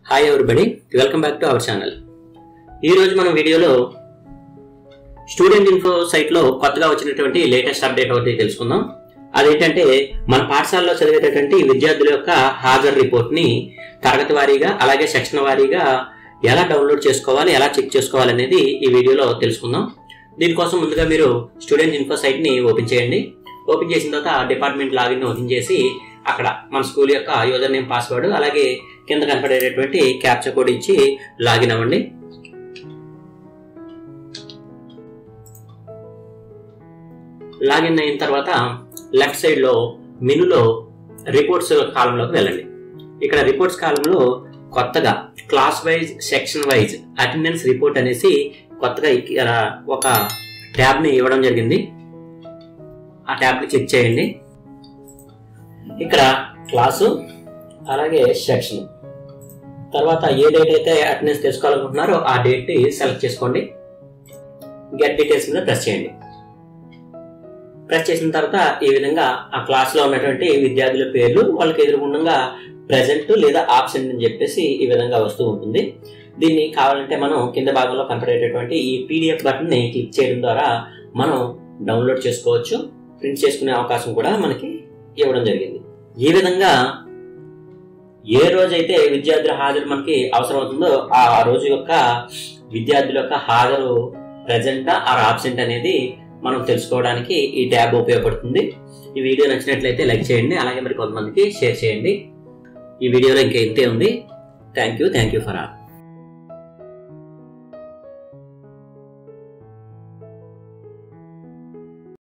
hi ఎవరిబడి welcome back to our channel ఈరోజు మనం వీడియోలో స్టూడెంట్ ఇన్ఫో సైట్లో కొత్తగా వచ్చినటువంటి లేటెస్ట్ అప్డేట్ ఒకటి తెలుసుకుందాం అదేంటంటే మన పాఠశాలలో చదివేటటువంటి విద్యార్థుల యొక్క హాజరు రిపోర్ట్ని తరగతి వారీగా అలాగే సెక్షన్ వారీగా ఎలా డౌన్లోడ్ చేసుకోవాలి ఎలా చెక్ చేసుకోవాలి అనేది ఈ వీడియోలో తెలుసుకుందాం దీనికోసం ముందుగా మీరు స్టూడెంట్ ఇన్ఫో సైట్ని ఓపెన్ చేయండి ఓపెన్ చేసిన తర్వాత డిపార్ట్మెంట్ లాగిన్ ఓపెన్ చేసి అక్కడ మన స్కూల్ యొక్క యూజర్ నేమ్ పాస్వర్డ్ అలాగే కింద కనపడేటటువంటి క్యాప్చర్ కోడ్ ఇచ్చి లాగిన్ అవ్వండి లాగిన్ అయిన తర్వాత లెఫ్ట్ సైడ్లో మెనూలో రిపోర్ట్స్ కాలంలోకి వెళ్ళండి ఇక్కడ రిపోర్ట్స్ కాలంలో కొత్తగా class wise section wise attendance report అనేసి కొత్తగా ఇక్కడ ఒక ట్యాబ్ని ఇవ్వడం జరిగింది ఆ ట్యాబ్ని క్లిక్ చేయండి ఇక్కడ క్లాసు అలాగే సెక్షన్ తర్వాత ఏ డేట్ అయితే అటెండెన్స్ తెలుసుకోవాలనుకుంటున్నారో ఆ డేట్ సెలెక్ట్ చేసుకోండి గెట్ డీటెయిల్స్ మీద ప్రెస్ చేయండి ప్రెస్ చేసిన తర్వాత ఈ విధంగా ఆ క్లాస్లో ఉన్నటువంటి విద్యార్థుల పేర్లు వాళ్ళకి ఎదురుగుండగా ప్రజెంట్ లేదా ఆబ్సెంట్ అని చెప్పేసి ఈ విధంగా వస్తూ ఉంటుంది దీన్ని కావాలంటే మనం కింద భాగంలో కనపడేటటువంటి ఈ పీడిఎఫ్ బటన్ని క్లిక్ చేయడం ద్వారా మనం డౌన్లోడ్ చేసుకోవచ్చు ప్రింట్ చేసుకునే అవకాశం కూడా మనకి ఇవ్వడం జరిగింది ఈ విధంగా ఏ రోజైతే విద్యార్థుల హాజరు మనకి అవసరం అవుతుందో ఆ రోజు యొక్క విద్యార్థుల యొక్క హాజరు ప్రజెంట్ ఆర్ ఆబ్సెంట్ అనేది మనం తెలుసుకోవడానికి ఈ ట్యాబ్ ఉపయోగపడుతుంది ఈ వీడియో నచ్చినట్లయితే లైక్ చేయండి అలాగే మరి కొంతమందికి షేర్ చేయండి ఈ వీడియోలో ఇంకా ఇంతే ఉంది thank you thank you for all